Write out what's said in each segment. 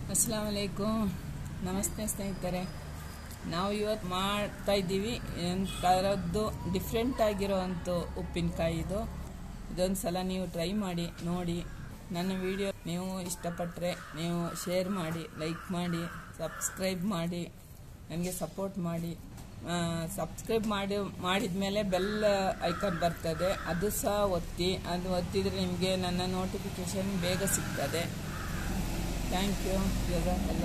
ಅಸ್ಲಾಮಲೈಕುಮ್ ನಮಸ್ತೆ ಸ್ನೇಹಿತರೆ ನಾವು ಇವತ್ತು ಮಾಡ್ತಾ ಇದ್ದೀವಿ ಥರದ್ದು ಡಿಫ್ರೆಂಟ್ ಆಗಿರೋವಂಥ ಉಪ್ಪಿನಕಾಯಿ ಇದು ಇದೊಂದು ಸಲ ನೀವು ಟ್ರೈ ಮಾಡಿ ನೋಡಿ ನನ್ನ ವಿಡಿಯೋ ನೀವು ಇಷ್ಟಪಟ್ಟರೆ ನೀವು ಶೇರ್ ಮಾಡಿ ಲೈಕ್ ಮಾಡಿ ಸಬ್ಸ್ಕ್ರೈಬ್ ಮಾಡಿ ನನಗೆ ಸಪೋರ್ಟ್ ಮಾಡಿ ಸಬ್ಸ್ಕ್ರೈಬ್ ಮಾಡಿ ಮಾಡಿದ ಮೇಲೆ ಬೆಲ್ ಐಕಾನ್ ಬರ್ತದೆ ಅದು ಸಹ ಒತ್ತಿ ಅದು ಒತ್ತಿದರೆ ನಿಮಗೆ ನನ್ನ ನೋಟಿಫಿಕೇಶನ್ ಬೇಗ ಸಿಗ್ತದೆ ಥ್ಯಾಂಕ್ ಯು ಎಲ್ಲ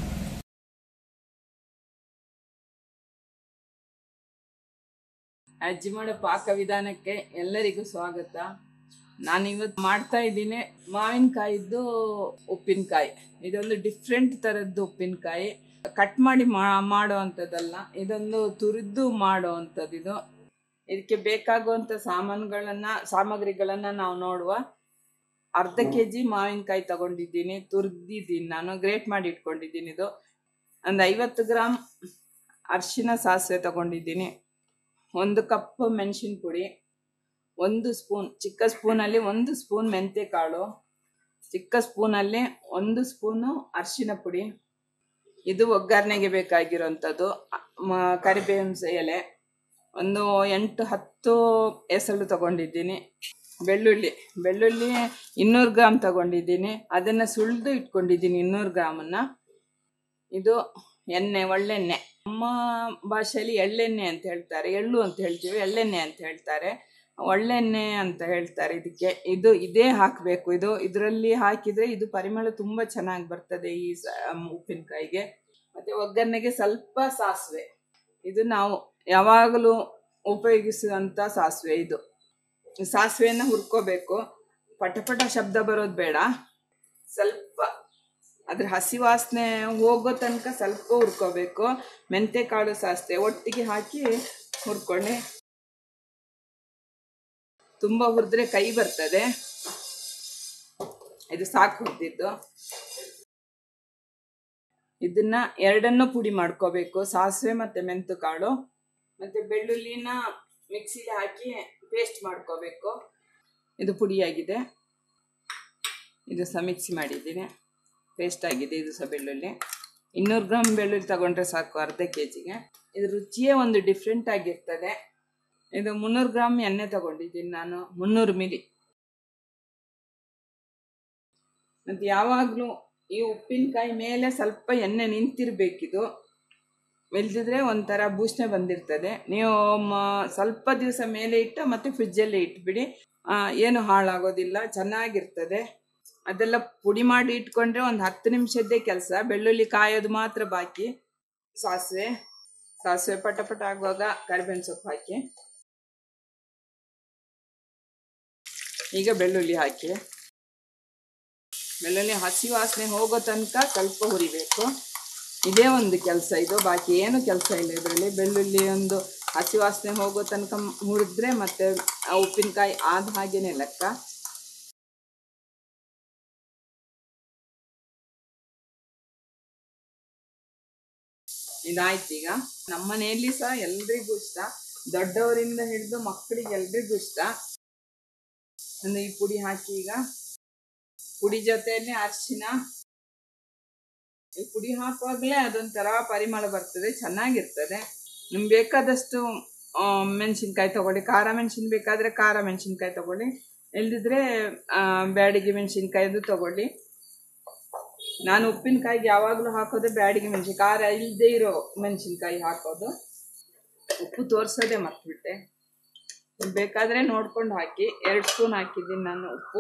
ಅಜ್ಜಿ ಮಾಡೋ ಪಾಕ ವಿಧಾನಕ್ಕೆ ಎಲ್ಲರಿಗೂ ಸ್ವಾಗತ ನಾನು ಇವತ್ತು ಮಾಡ್ತಾ ಇದ್ದೀನಿ ಮಾವಿನಕಾಯಿದ್ದು ಉಪ್ಪಿನಕಾಯಿ ಇದೊಂದು ಡಿಫ್ರೆಂಟ್ ಥರದ್ದು ಉಪ್ಪಿನಕಾಯಿ ಕಟ್ ಮಾಡಿ ಮಾಡೋ ಅಂಥದ್ದಲ್ಲ ಇದೊಂದು ತುರಿದು ಮಾಡೋ ಅಂಥದ್ದು ಇದು ಇದಕ್ಕೆ ಬೇಕಾಗುವಂಥ ಸಾಮಾನುಗಳನ್ನು ಸಾಮಗ್ರಿಗಳನ್ನು ನಾವು ನೋಡುವ ಅರ್ಧ ಕೆ ಜಿ ಮಾವಿನಕಾಯಿ ತಗೊಂಡಿದ್ದೀನಿ ತುರಿದಿದ್ದೀನಿ ನಾನು ಗ್ರೇಟ್ ಮಾಡಿ ಇಟ್ಕೊಂಡಿದ್ದೀನಿ ಇದು ಒಂದು ಐವತ್ತು ಗ್ರಾಮ್ ಅರಿಶಿನ ಸಾಸಿವೆ ತಗೊಂಡಿದ್ದೀನಿ ಒಂದು ಕಪ್ ಮೆಣಸಿನ ಪುಡಿ ಒಂದು ಸ್ಪೂನ್ ಚಿಕ್ಕ ಸ್ಪೂನಲ್ಲಿ ಒಂದು ಸ್ಪೂನ್ ಮೆಂತ್ಯ ಕಾಳು ಚಿಕ್ಕ ಸ್ಪೂನಲ್ಲಿ ಒಂದು ಸ್ಪೂನು ಅರಿಶಿನ ಪುಡಿ ಇದು ಒಗ್ಗರಣೆಗೆ ಬೇಕಾಗಿರೋಂಥದ್ದು ಮ- ಕರಿಬೇವಿನ ಎಲೆ ಒಂದು ಎಂಟು ಹತ್ತು ಎಸಳು ತಗೊಂಡಿದ್ದೀನಿ ಬೆಳ್ಳುಳ್ಳಿ ಬೆಳ್ಳುಳ್ಳಿ ಇನ್ನೂರು ಗ್ರಾಮ್ ತಗೊಂಡಿದ್ದೀನಿ ಅದನ್ನು ಸುಳಿದು ಇಟ್ಕೊಂಡಿದ್ದೀನಿ ಇನ್ನೂರು ಗ್ರಾಮನ್ನು ಇದು ಎಣ್ಣೆ ಒಳ್ಳೆಣ್ಣೆ ನಮ್ಮ ಭಾಷೆಯಲ್ಲಿ ಎಳ್ಳೆಣ್ಣೆ ಅಂತ ಹೇಳ್ತಾರೆ ಎಳ್ಳು ಅಂತ ಹೇಳ್ತೀವಿ ಎಳ್ಳೆಣ್ಣೆ ಅಂತ ಹೇಳ್ತಾರೆ ಒಳ್ಳೆಣ್ಣೆ ಅಂತ ಹೇಳ್ತಾರೆ ಇದಕ್ಕೆ ಇದು ಇದೇ ಹಾಕಬೇಕು ಇದು ಇದರಲ್ಲಿ ಹಾಕಿದರೆ ಇದು ಪರಿಮಳ ತುಂಬ ಚೆನ್ನಾಗಿ ಬರ್ತದೆ ಈ ಸ- ಉಪ್ಪಿನಕಾಯಿಗೆ ಮತ್ತು ಒಗ್ಗರಣೆಗೆ ಸ್ವಲ್ಪ ಸಾಸಿವೆ ಇದು ನಾವು ಯಾವಾಗಲೂ ಉಪಯೋಗಿಸುವಂಥ ಸಾಸಿವೆ ಇದು ಸಾಸಿವೆಯನ್ನು ಹುರ್ಕೋಬೇಕು ಪಟಪಟ ಶಬ್ದ ಬರೋದು ಬೇಡ ಸ್ವಲ್ಪ ಅದ್ರ ಹಸಿ ವಾಸನೆ ಹೋಗೋ ತನಕ ಸ್ವಲ್ಪ ಹುರ್ಕೋಬೇಕು ಮೆಂತೆ ಕಾಳು ಸಾಸಿವೆ ಒಟ್ಟಿಗೆ ಹಾಕಿ ಹುರ್ಕೊಂಡು ತುಂಬ ಹುರಿದ್ರೆ ಕೈ ಬರ್ತದೆ ಇದು ಸಾಕು ಹುರಿದಿದ್ದು ಇದನ್ನ ಎರಡನ್ನೂ ಪುಡಿ ಮಾಡ್ಕೋಬೇಕು ಸಾಸಿವೆ ಮತ್ತೆ ಮೆಂತು ಕಾಳು ಮತ್ತೆ ಬೆಳ್ಳುಳ್ಳಿನ ಮಿಕ್ಸಿಗೆ ಹಾಕಿ ಪೇಸ್ಟ್ ಮಾಡ್ಕೋಬೇಕು ಇದು ಪುಡಿಯಾಗಿದೆ ಇದು ಸಹ ಮಿಕ್ಸಿ ಮಾಡಿದ್ದೀನಿ ಪೇಸ್ಟ್ ಆಗಿದೆ ಇದು ಸಹ ಬೆಳ್ಳುಳ್ಳಿ ಇನ್ನೂರು ಗ್ರಾಮ್ ಬೆಳ್ಳುಳ್ಳಿ ತಗೊಂಡ್ರೆ ಸಾಕು ಅರ್ಧ ಕೆ ಜಿಗೆ ಇದು ರುಚಿಯೇ ಒಂದು ಡಿಫ್ರೆಂಟ್ ಆಗಿರ್ತದೆ ಇದು ಮುನ್ನೂರು ಗ್ರಾಮ್ ಎಣ್ಣೆ ತಗೊಂಡಿದ್ದೀನಿ ನಾನು ಮುನ್ನೂರು ಮಿಲಿ ಮತ್ತು ಯಾವಾಗಲೂ ಈ ಉಪ್ಪಿನಕಾಯಿ ಮೇಲೆ ಸ್ವಲ್ಪ ಎಣ್ಣೆ ನಿಂತಿರ್ಬೇಕಿದು ಇಲ್ದಿದ್ರೆ ಒಂಥರ ಬೂಸ್ನೆ ಬಂದಿರ್ತದೆ ನೀವು ಮ- ಸ್ವಲ್ಪ ದಿವಸ ಮೇಲೆ ಇಟ್ಟು ಮತ್ತೆ ಫ್ರಿಜ್ಜಲ್ಲಿ ಇಟ್ಬಿಡಿ ಆ, ಏನು ಹಾಳಾಗೋದಿಲ್ಲ ಚೆನ್ನಾಗಿರ್ತದೆ ಅದೆಲ್ಲ ಪುಡಿ ಮಾಡಿ ಇಟ್ಕೊಂಡ್ರೆ ಒಂದು ಹತ್ತು ನಿಮಿಷದ್ದೇ ಕೆಲಸ ಬೆಳ್ಳುಳ್ಳಿ ಕಾಯೋದು ಮಾತ್ರ ಬಾಕಿ ಸಾಸಿವೆ ಸಾಸಿವೆ ಪಟ ಪಟ ಆಗುವಾಗ ಕರಿಬೇವಿನ ಸೊಪ್ಪು ಹಾಕಿ ಈಗ ಬೆಳ್ಳುಳ್ಳಿ ಹಾಕಿ ಬೆಳ್ಳುಳ್ಳಿ ಹಸಿ ವಾಸನೆ ಹೋಗೋ ತನಕ ಸ್ವಲ್ಪ ಹುರಿಬೇಕು ಇದೇ ಒಂದು ಕೆಲಸ ಇದು ಬಾಕಿ ಏನು ಕೆಲಸ ಇಲ್ಲ ಇದರಲ್ಲಿ ಬೆಳ್ಳುಳ್ಳಿ ಒಂದು ಹಸಿ ವಾಸನೆ ಹೋಗೋ ತನಕ ಹುರಿದ್ರೆ ಮತ್ತೆ ಆ ಉಪ್ಪಿನಕಾಯಿ ಆದ ಹಾಗೇನೆ ಲೆಕ್ಕ ಇದಾಯ್ತು ಈಗ ನಮ್ಮ ಮನೆಯಲ್ಲಿ ಸಹ ಎಲ್ರಿಗೂ ಇಷ್ಟ ದೊಡ್ಡವರಿಂದ ಹಿಡಿದು ಮಕ್ಕಳಿಗೆ ಎಲ್ರಿಗೂ ಇಷ್ಟ ಅಂದ್ರೆ ಈ ಪುಡಿ ಹಾಕಿ ಈಗ ಪುಡಿ ಜೊತೆಯಲ್ಲಿ ಅರಿಶಿನ ಈ ಪುಡಿ ಹಾಕುವಾಗಲೇ ಅದೊಂಥರ ಪರಿಮಳ ಬರ್ತದೆ ಚೆನ್ನಾಗಿರ್ತದೆ ನಿಮ್ಗೆ ಬೇಕಾದಷ್ಟು ಮೆಣಸಿನ್ಕಾಯಿ ತಗೊಳ್ಳಿ ಖಾರ ಮೆಣಸಿನ ಬೇಕಾದರೆ ಖಾರ ಮೆಣಸಿನ್ಕಾಯಿ ತಗೊಳ್ಳಿ ಇಲ್ದಿದ್ರೆ ಆ, ಬ್ಯಾಡಿಗೆ ಮೆಣಸಿನ್ಕಾಯಿದು ತಗೊಳ್ಳಿ ನಾನು ಉಪ್ಪಿನಕಾಯಿಗೆ ಯಾವಾಗಲೂ ಹಾಕೋದು ಬ್ಯಾಡಿಗೆ ಮೆಣಸಿನ ಖಾರ ಇಲ್ಲದೆ ಇರೋ ಮೆಣಸಿನ್ಕಾಯಿ ಹಾಕೋದು ಉಪ್ಪು ತೋರಿಸೋದೇ ಮರ್ತ್ಬಿಟ್ಟೆ ಬೇಕಾದರೆ ನೋಡ್ಕೊಂಡು ಹಾಕಿ ಎರಡು ಸ್ಪೂನ್ ಹಾಕಿದ್ದೀನಿ ನಾನು ಉಪ್ಪು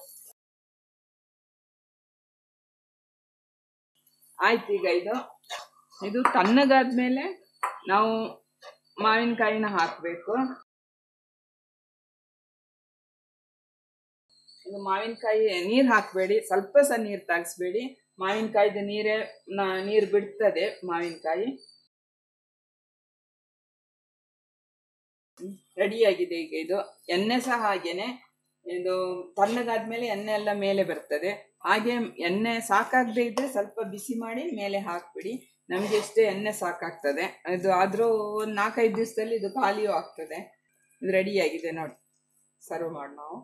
ಆಯ್ತು ಈಗ ಇದು ಇದು ತಣ್ಣಗಾದ್ಮೇಲೆ ನಾವು ಮಾವಿನಕಾಯಿನ ಹಾಕಬೇಕು ಈಗ ಮಾವಿನಕಾಯಿ ನೀರು ಹಾಕಬೇಡಿ ಸ್ವಲ್ಪ ಸಹ ನೀರು ತಾಗಿಸ್ಬೇಡಿ ಮಾವಿನಕಾಯಿದು ನೀರೇ ನೀರು ಬಿಡ್ತದೆ ಮಾವಿನಕಾಯಿ ರೆಡಿಯಾಗಿದೆ ಈಗ ಇದು ಎಣ್ಣೆ ಸಹ ಹಾಗೇನೆ ಇದು ತಣ್ಣಗಾದ್ಮೇಲೆ ಎಣ್ಣೆ ಎಲ್ಲ ಮೇಲೆ ಬರ್ತದೆ ಹಾಗೆ ಎಣ್ಣೆ ಸಾಕಾಗದೇ ಇದ್ರೆ ಸ್ವಲ್ಪ ಬಿಸಿ ಮಾಡಿ ಮೇಲೆ ಹಾಕ್ಬಿಡಿ ನಮಗೆ ಎಷ್ಟೇ ಎಣ್ಣೆ ಸಾಕಾಗ್ತದೆ ಇದು ಆದರೂ ಒಂದು ನಾಲ್ಕೈದು ದಿವಸದಲ್ಲಿ ಇದು ಖಾಲಿಯೂ ಆಗ್ತದೆ ಇದು ರೆಡಿಯಾಗಿದೆ ನೋಡಿ ಸರ್ವ್ ಮಾಡಿ ನಾವು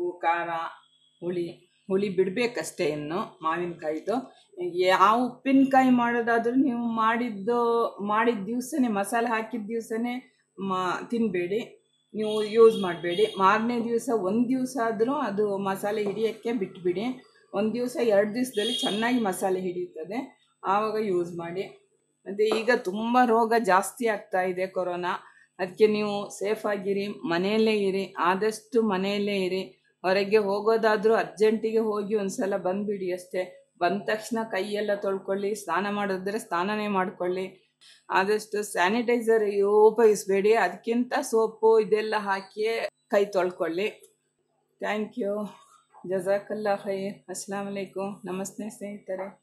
ಖಾರ ಹುಳಿ ಹುಳಿ ಬಿಡಬೇಕಷ್ಟೇ ಇನ್ನು ಮಾವಿನಕಾಯಿದು ಯಾವ ಉಪ್ಪಿನಕಾಯಿ ಮಾಡೋದಾದ್ರೂ ನೀವು ಮಾಡಿದ್ದು ಮಾಡಿದ ದಿವಸನೇ ಮಸಾಲೆ ಹಾಕಿದ ದಿವಸನೇ ಮಾ ತಿನ್ನಬೇಡಿ ನೀವು ಯೂಸ್ ಮಾಡಬೇಡಿ ಮಾರನೇ ದಿವಸ ಒಂದು ದಿವಸ ಆದರೂ ಅದು ಮಸಾಲೆ ಹಿಡಿಯೋಕ್ಕೆ ಬಿಟ್ಬಿಡಿ ಒಂದು ದಿವಸ ಎರಡು ದಿವಸದಲ್ಲಿ ಚೆನ್ನಾಗಿ ಮಸಾಲೆ ಹಿಡಿಯುತ್ತದೆ ಆವಾಗ ಯೂಸ್ ಮಾಡಿ ಮತ್ತು ಈಗ ತುಂಬ ರೋಗ ಜಾಸ್ತಿ ಆಗ್ತಾ ಇದೆ ಕೊರೋನಾ ಅದಕ್ಕೆ ನೀವು ಸೇಫಾಗಿರಿ ಮನೆಯಲ್ಲೇ ಇರಿ ಆದಷ್ಟು ಮನೆಯಲ್ಲೇ ಇರಿ ಹೊರಗೆ ಹೋಗೋದಾದರೂ ಅರ್ಜೆಂಟಿಗೆ ಹೋಗಿ ಒಂದು ಸಲ ಬಂದುಬಿಡಿ ಅಷ್ಟೇ ಬಂದ ತಕ್ಷಣ ಕೈಯೆಲ್ಲ ತೊಳ್ಕೊಳ್ಳಿ ಸ್ನಾನ ಮಾಡಿದ್ರೆ ಸ್ನಾನನೇ ಮಾಡ್ಕೊಳ್ಳಿ ಆದಷ್ಟು ಸ್ಯಾನಿಟೈಸರ್ ಉಪಯೋಗಿಸ್ಬೇಡಿ ಅದಕ್ಕಿಂತ ಸೋಪು ಇದೆಲ್ಲ ಹಾಕಿಯೇ ಕೈ ತೊಳ್ಕೊಳ್ಳಿ ಥ್ಯಾಂಕ್ ಯು ಜಜಾಕಲ್ಲಾ ಖೈರ್ ಅಸ್ಲಾಂ ವಲೈಕುಮ್ ನಮಸ್ತೆ ಸ್ನೇಹಿತರೆ